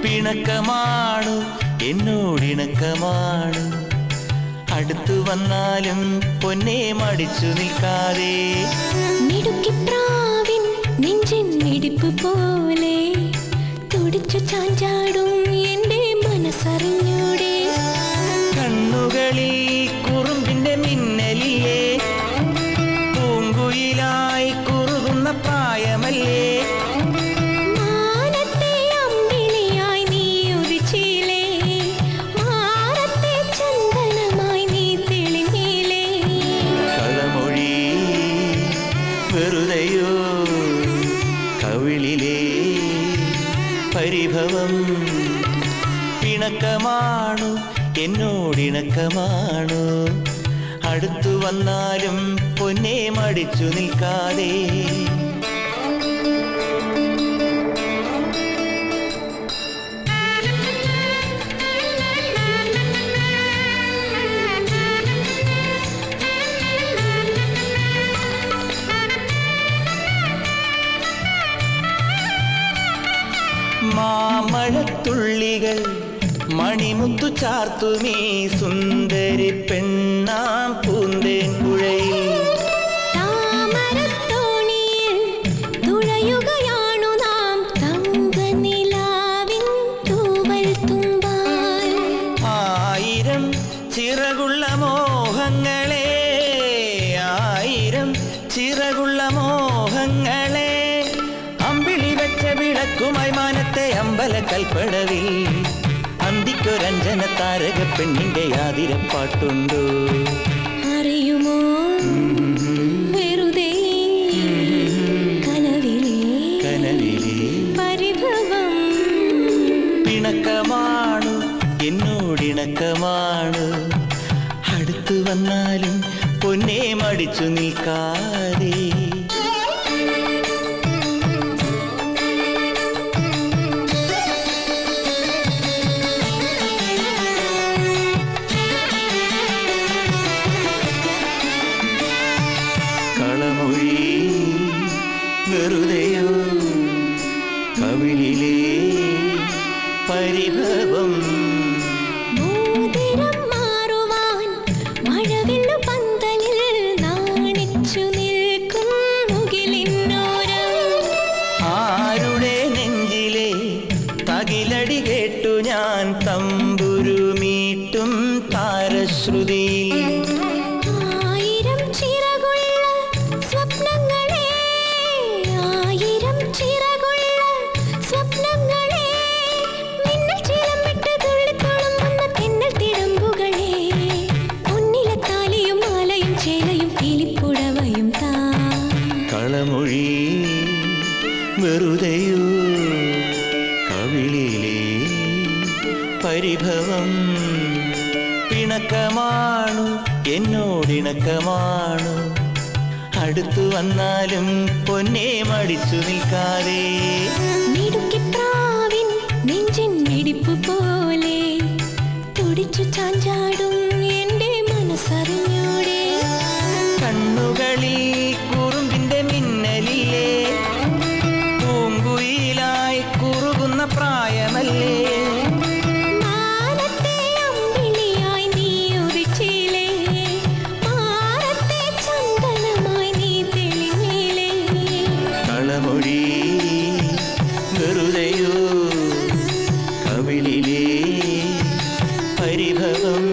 പിണക്കമാണു എന്നോടിണക്കമാണു അടുത്തു വന്നാലും പൊന്നെ മടിച്ചു നിൽക്കാതെ മിടുക്കിപ്രാവിൻ നെഞ്ചിൻ മിടിപ്പ് പോലെ തുടിച്ചു ചാഞ്ചാടും എന്റെ മനസ്സറിഞ്ഞൂടെ കണ്ണുകളിൽ കുറുമ്പിന്റെ മിന്നലില്ലേ പൂങ്കുയിലായി കുറുകുന്ന പ്രായമല്ലേ മാനത്തെ അമ്പിളിയായി നീ ഉദിച്ചില്ലേ മാനത്തെ ചന്ദനമായി നീ തെളിഞ്ഞില്ലേ കളമൊഴി വെറുതെയോ കവിളിലെ പരിഭവം പിണക്കമാണു എന്നോടിണക്കമാണു അടുത്തു വന്നാലും പൊന്നെ മടിച്ചു നിൽക്കാതെ മാമഴത്തുള്ളികൾ മണിമുത്തു ചാർത്തുമീ സുന്ദരി പെണ്ണാം പൂന്തേൻ പുഴയിൽ താമരത്തോണിയിൽ തുഴയുകയാണു നാം തങ്കനിലാവിൻ തൂവൽ തുമ്പാൽ ആയിരം ചിറകുള്ള മോഹങ്ങളെ ആയിരം ചിറകുള്ള മോഹങ്ങളെ അമ്പിളി വെച്ച വിളക്കുമായി മാനത്തെ അമ്പല കൽപ്പടവിൽ അന്തിക്കൊരഞ്ജന താരക പെണ്ണിന്റെ ആതിരപ്പാട്ടുണ്ടോ അറിയുമോ വെറുതെ കനവിലെ കനവിലെ പരിഭവം പിണക്കമാണു എന്നോടിണക്കമാണു അടുത്തു വന്നാലും പൊന്നെ മടിച്ചു നിൽക്കാതെ കളമൊഴി വെറുതെയോ കവിളിലെ പരിഭവം മോതിരം മാറുവാൻ മഴവില്ലു പന്തലിൽ നാണിച്ചു നിൽക്കും മുകിലിന്നോരം ആരുടെ നെഞ്ചിലെ തകിലടി കേട്ടു ഞാൻ തമ്പുരുമീട്ടും താരശ്രുതിയിൽ ആയിരം ചിറകുള്ള സ്വപ്നങ്ങളെ ആയിരം ചിറകുള്ള സ്വപ്നങ്ങളെ മിന്നൽ ചിലമ്പിട്ട് തുള്ളിത്തുളുമ്പുന്ന തെന്നൽ തിടമ്പുകളെ പൊന്നിലെ താലിയും മാലയും ചേലയും കിളിപ്പുഴവയും താ കളമൊഴി വെറുതെയോ കവിളിലെ പരിഭവം പിണക്കമാണു എന്നോടിണക്കമാണു അടുത്തു വന്നാലും പൊന്നെ മടിച്ചു നിൽക്കാതെ മിടുക്കിപ്രാവിൻ നെഞ്ചിൻ മിടിപ്പ് പോലെ തുടിച്ചു ചാഞ്ചാടും എന്റെ മനസ്സറിഞ്ഞൂടെ കണ്ണുകളിൽ കുറുമ്പിന്റെ മിന്നലില്ലേ പൂങ്കുയിലായി കുറുകുന്ന പ്രായമല്ലേ മാനത്തെ അമ്പിളിയായി നീ ഉദിച്ചില്ലേ മാനത്തെ ചന്ദനമായി നീ തെളിഞ്ഞില്ലേ കളമൊഴി വെറുതെയോ കവിളിലെ പരിഭവം